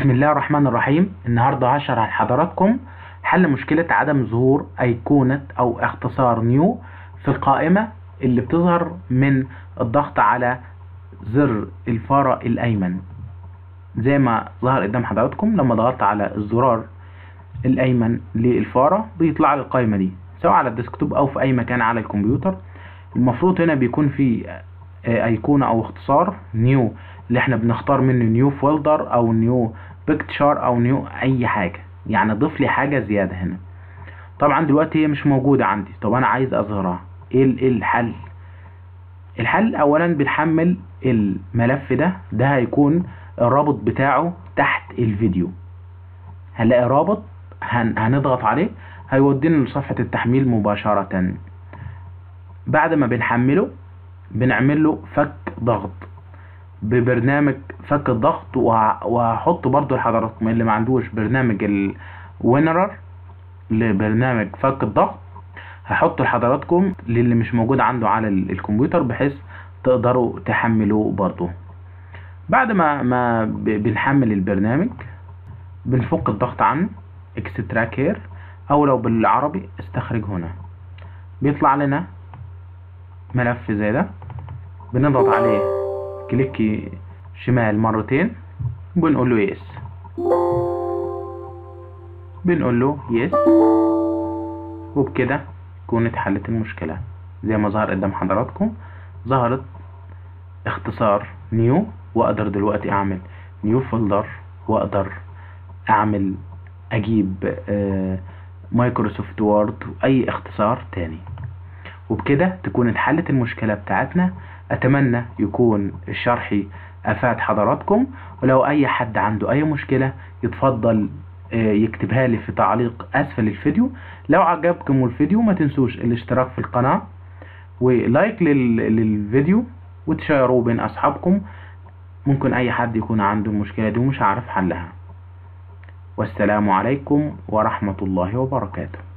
بسم الله الرحمن الرحيم النهاردة هشرح لحضراتكم حل مشكلة عدم ظهور أيقونة أو اختصار نيو في القائمة اللي بتظهر من الضغط على زر الفارة الأيمن زي ما ظهر قدام حضراتكم لما ضغطت على الزرار الأيمن للفارة بيطلع لي القائمة دي سواء على الديسكتوب أو في أي مكان على الكمبيوتر المفروض هنا بيكون في آه، أيقونة أو اختصار نيو اللي احنا بنختار منه نيو فولدر أو نيو بيكتشر أو نيو أي حاجة يعني ضيف لي حاجة زيادة هنا طبعا دلوقتي هي مش موجودة عندي طب أنا عايز أظهرها إيه ال- إيه الحل الحل أولا بنحمل الملف ده ده هيكون الرابط بتاعه تحت الفيديو هنلاقي رابط هن... هنضغط عليه هيودينا لصفحة التحميل مباشرة بعد ما بنحمله بنعمل له فك ضغط ببرنامج فك الضغط وه- وهحط برضو لحضراتكم اللي ما عندوش برنامج الوينرر لبرنامج فك الضغط هحط لحضراتكم للي مش موجود عنده على ال- الكمبيوتر بحيث تقدروا تحملوه برضو بعد ما ما ب- بنحمل البرنامج بنفك الضغط عنه اكستراك هير او لو بالعربي استخرج هنا بيطلع لنا ملف زي ده بنضغط عليه كليك شمال مرتين بنقول له يس بنقول له يس وبكده تكون اتحلت المشكلة زي ما ظهر قدام حضراتكم ظهرت اختصار نيو واقدر دلوقتي اعمل نيو فولدر واقدر اعمل اجيب آه، مايكروسوفت وورد واي اختصار تاني وبكده تكون اتحلت المشكلة بتاعتنا اتمنى يكون الشرح افاد حضراتكم ولو اي حد عنده اي مشكلة يتفضل آه، يكتبها لي في تعليق اسفل الفيديو لو عجبكم الفيديو ما تنسوش الاشتراك في القناة ولايك لل- للفيديو وتشيروه بين اصحابكم ممكن اي حد يكون عنده المشكلة دي ومش عارف حلها والسلام عليكم ورحمة الله وبركاته